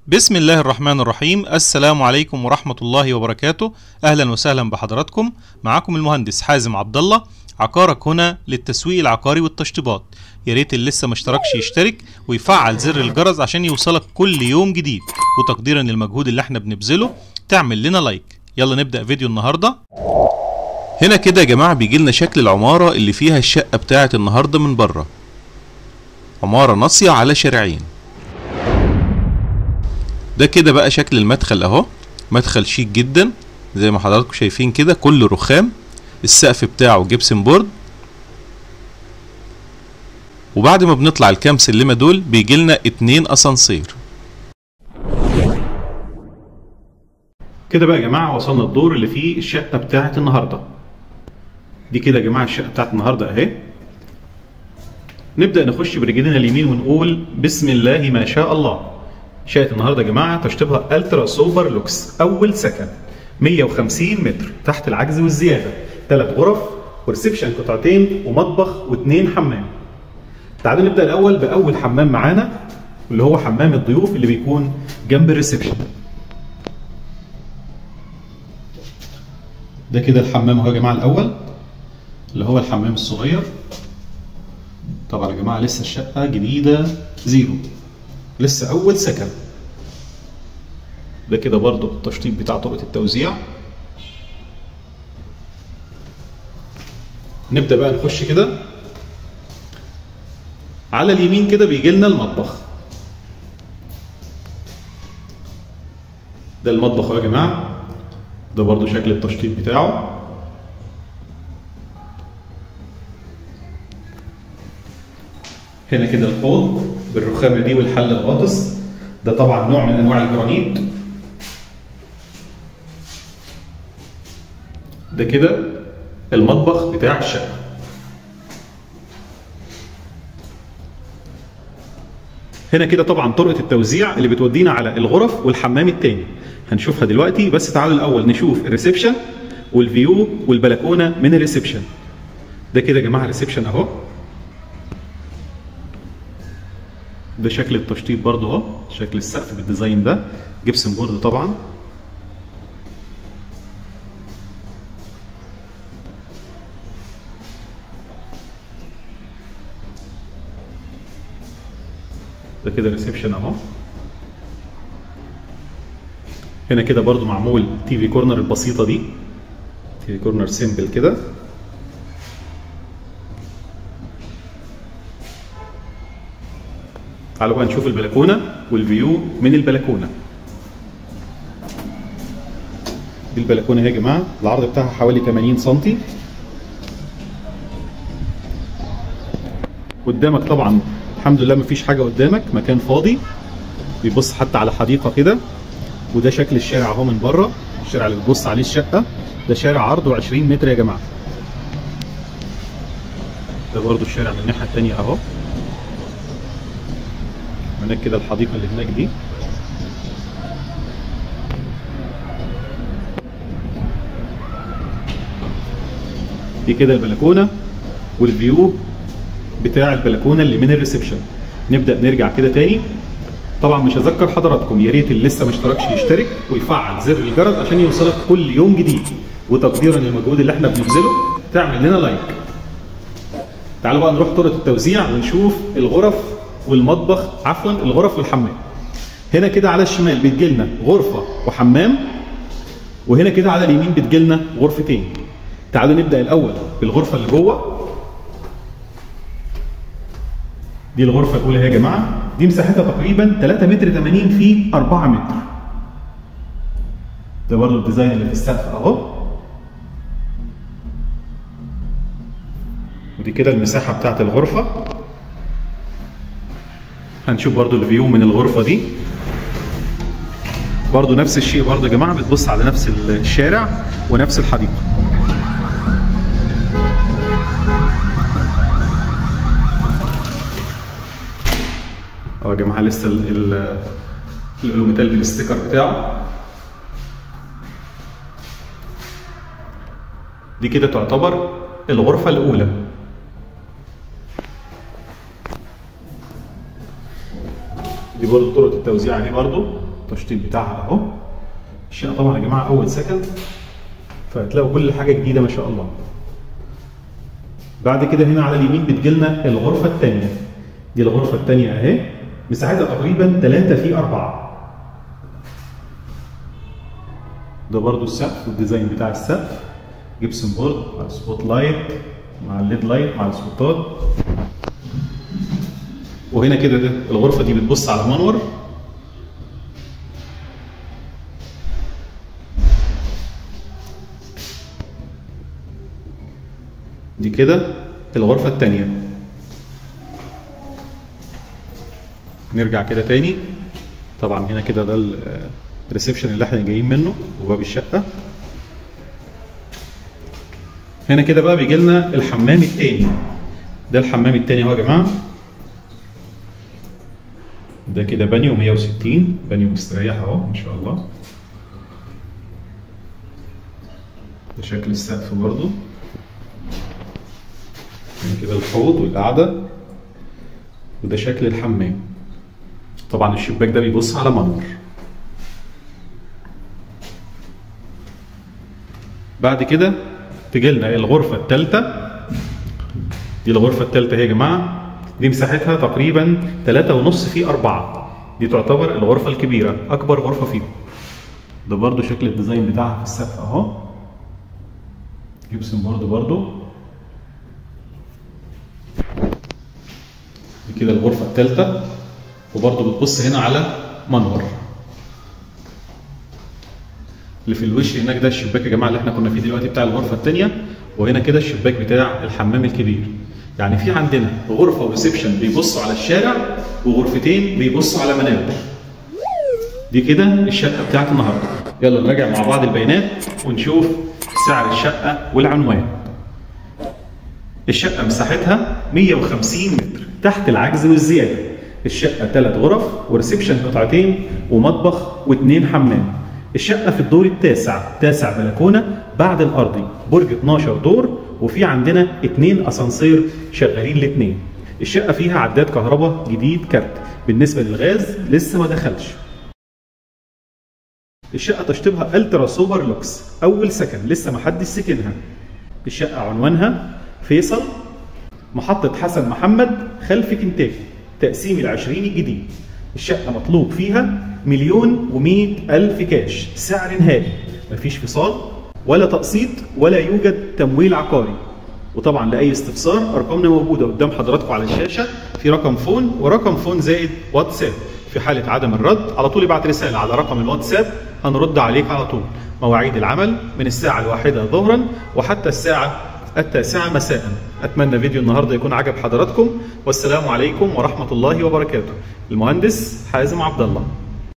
بسم الله الرحمن الرحيم السلام عليكم ورحمة الله وبركاته أهلا وسهلا بحضراتكم معكم المهندس حازم عبد الله عقارك هنا للتسويق العقاري والتشطيبات يا ريت اللي لسه ما اشتركش يشترك ويفعل زر الجرس عشان يوصلك كل يوم جديد وتقديرا للمجهود اللي احنا بنبذله تعمل لنا لايك يلا نبدأ فيديو النهارده هنا كده يا جماعة بيجي لنا شكل العمارة اللي فيها الشقة بتاعة النهاردة من بره عمارة ناصية على شارعين ده كده بقى شكل المدخل اهو مدخل شيك جدا زي ما حضراتكم شايفين كده كله رخام السقف بتاعه جبسن بورد وبعد ما بنطلع الكام سلمة دول بيجي لنا اتنين اسانسير كده بقى يا جماعة وصلنا الدور اللي فيه الشقة بتاعة النهاردة دي كده يا جماعة الشقة بتاعة النهاردة اهي نبدأ نخش برجلنا اليمين ونقول بسم الله ما شاء الله شقة النهارده يا جماعة تشطيبها الترا سوبر لوكس أول سكن 150 متر تحت العجز والزيادة ثلاث غرف وريسبشن قطعتين ومطبخ واثنين حمام تعالوا نبدأ الأول بأول حمام معانا واللي هو حمام الضيوف اللي بيكون جنب الريسبشن ده كده الحمام اهو يا جماعة الأول اللي هو الحمام الصغير طبعا يا جماعة لسه الشقة جديدة زيرو لسه اول سكن ده كده برضو التشطيب بتاع طرقه التوزيع نبدا بقى نخش كده على اليمين كده بيجي لنا المطبخ ده المطبخ اهو يا جماعه ده برضو شكل التشطيب بتاعه هنا كده الحوض بالرخامه دي والحل الغاطس ده طبعا نوع من انواع الجرانيت ده كده المطبخ بتاع الشقه هنا كده طبعا طرقه التوزيع اللي بتودينا على الغرف والحمام التاني هنشوفها دلوقتي بس تعالوا الاول نشوف الريسبشن والفيو والبلكونه من الريسبشن ده كده يا جماعه الريسبشن اهو ده شكل التشطيب برضه اهو شكل السقف بالديزاين ده جبسن بورد طبعا ده كده ريسبشن اهو هنا كده برضو معمول تي في كورنر البسيطه دي تي في كورنر سيمبل كده تعالوا بقى نشوف البلكونه والفيو من البلكونه دي البلكونه اهي يا جماعه العرض بتاعها حوالي 80 سم قدامك طبعا الحمد لله مفيش حاجه قدامك مكان فاضي بيبص حتى على حديقه كده وده شكل الشارع اهو من بره الشارع اللي بتبص عليه الشقه ده شارع عرضه 20 متر يا جماعه ده برضو الشارع من الناحيه الثانيه اهو هناك كده الحديقه اللي هناك دي دي كده البلكونه والفيو بتاع البلكونه اللي من الريسبشن نبدا نرجع كده تاني طبعا مش هذكر حضراتكم يا ريت اللي لسه ما اشتركش يشترك ويفعل زر الجرس عشان يوصلك كل يوم جديد وتقديرا للمجهود اللي احنا بنبذله تعمل لنا لايك تعالوا بقى نروح طرقه التوزيع ونشوف الغرف والمطبخ عفوا الغرف والحمام هنا كده على الشمال بتجي لنا غرفه وحمام وهنا كده على اليمين بتجي لنا غرفتين تعالوا نبدا الاول بالغرفه اللي جوه دي الغرفه الاولى اهي يا جماعه دي مساحتها تقريبا 3 متر 80 في 4 متر ده برضه الديزاين اللي في السقف اهو ودي كده المساحه بتاعت الغرفه هنشوف برضو الفيو من الغرفة دي برضو نفس الشيء برضو يا جماعة بتبص على نفس الشارع ونفس الحديقة اهو يا جماعة لسه الالوميتال بالاستيكر بتاعه دي كده تعتبر الغرفة الأولى دي برضه طرق التوزيع دي برضه التشطيب بتاعها اهو الشقه طبعا يا جماعه اول سكن فهتلاقوا كل حاجه جديده ما شاء الله بعد كده هنا على اليمين بتجيلنا الغرفه الثانيه دي الغرفه الثانيه اهي مساحتها تقريبا 3 في 4 ده برضو السقف والديزاين بتاع السقف جبسون بورد مع السبوت لايت مع الليد لايت مع السبوتات وهنا كده ده الغرفه دي بتبص على منور دي كده الغرفه الثانيه نرجع كده تاني طبعا هنا كده ده الريسبشن اللي احنا جايين منه وباب الشقه هنا كده بقى بيجي لنا الحمام التاني ده الحمام التاني اهو يا جماعه ده كده بانيو 160 بانيو مستريح اهو ما شاء الله ده شكل السقف برضه هنا كده الحوض والقعده وده شكل الحمام طبعا الشباك ده بيبص على منور بعد كده تجي لنا الغرفه الثالثه دي الغرفه الثالثه اهي يا جماعه دي مساحتها تقريبا 3.5 في 4 دي تعتبر الغرفه الكبيره اكبر غرفه فيهم ده برضو شكل الديزاين بتاعها في السقف اهو جبسون بورد برضو دي كده الغرفه الثالثه وبرضو بتبص هنا على منور اللي في الوش هناك ده الشباك يا جماعه اللي احنا كنا فيه دلوقتي بتاع الغرفه الثانيه وهنا كده الشباك بتاع الحمام الكبير يعني في عندنا غرفه وريسبشن بيبصوا على الشارع وغرفتين بيبصوا على منابر دي كده الشقه بتاعت النهارده يلا نراجع مع بعض البيانات ونشوف سعر الشقه والعنوان الشقه مساحتها 150 متر تحت العجز والزياده الشقه ثلاث غرف وريسبشن قطعتين ومطبخ واثنين حمام الشقة في الدور التاسع تاسع بلكونة بعد الأرضي برج 12 دور وفي عندنا اتنين أسانسير شغالين الاتنين الشقة فيها عداد كهرباء جديد كارت بالنسبة للغاز لسه ما دخلش الشقة تشطيبها الترا سوبر لوكس أول سكن لسه ما حدش سكنها الشقة عنوانها فيصل محطة حسن محمد خلف كنتاكي تقسيم العشرين الجديد الشقة مطلوب فيها مليون ومئة ألف كاش سعر نهائي مفيش فصال ولا تقسيط ولا يوجد تمويل عقاري وطبعا لأي استفسار أرقامنا موجودة قدام حضراتكم على الشاشة في رقم فون ورقم فون زائد واتساب في حالة عدم الرد على طول ابعت رسالة على رقم الواتساب هنرد عليك على طول مواعيد العمل من الساعة الواحدة ظهرا وحتى الساعة التاسعة مساء أتمنى فيديو النهاردة يكون عجب حضراتكم والسلام عليكم ورحمة الله وبركاته المهندس حازم عبد الله